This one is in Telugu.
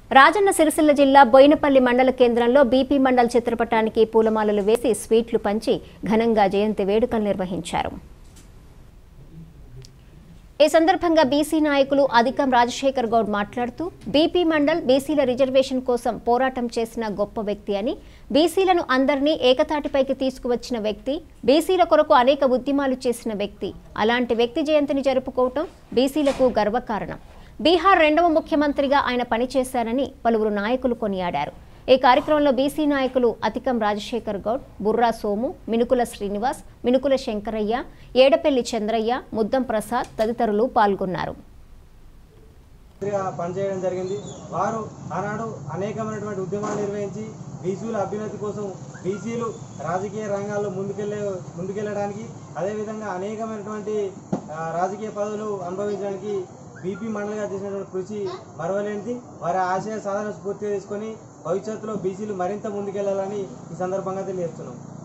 రాజన్న సిరిసిల్ల జిల్లా బోయినపల్లి మండల కేంద్రంలో బీపీ మండల్ చిత్రపటానికి పూలమాలలు వేసి స్వీట్లు పంచి ఘనంగా జయంతి వేడుకలు నిర్వహించారు ఈ సందర్భంగా బీసీ నాయకులు అధికం రాజశేఖర్ గౌడ్ మాట్లాడుతూ బీపీ మండల్ బీసీల రిజర్వేషన్ కోసం పోరాటం చేసిన గొప్ప వ్యక్తి అని బీసీలను అందరినీ ఏకతాటిపైకి తీసుకువచ్చిన వ్యక్తి బీసీల కొరకు అనేక ఉద్యమాలు చేసిన వ్యక్తి అలాంటి వ్యక్తి జయంతిని జరుపుకోవటం బీసీలకు గర్వకారణం బీహార్ రెండవ ముఖ్యమంత్రిగా ఆయన పనిచేశారని పలువురు నాయకులు కొనియాడారు ఈ కార్యక్రమంలో బీసీ నాయకులు అతికం రాజశేఖర్ గౌడ్ బుర్రా సోము మినుకుల శ్రీనివాస్ మినుకుల శంకరయ్య ఏడపల్లి చంద్రయ్య ముద్దం ప్రసాద్ తదితరులు పాల్గొన్నారు మంత్రిగా పనిచేయడం జరిగింది వారు ఆనాడు అనేకమైనటువంటి ఉద్యమాలు నిర్వహించి బీసీల అభ్యున్నతి కోసం బీసీలు రాజకీయ రంగాల్లో ముందుకెళ్ళే ముందుకెళ్ళడానికి అదేవిధంగా అనేకమైనటువంటి ఆ, రాజకీయ పదవులు అనుభవించడానికి బీపీ మండలిగా చేసినటువంటి కృషి మరవలేనిది వారి ఆశయ సాధన స్ఫూర్తిగా తీసుకొని భవిష్యత్తులో బీసీలు మరింత ముందుకెళ్లాలని ఈ సందర్భంగా తెలియజేస్తున్నాం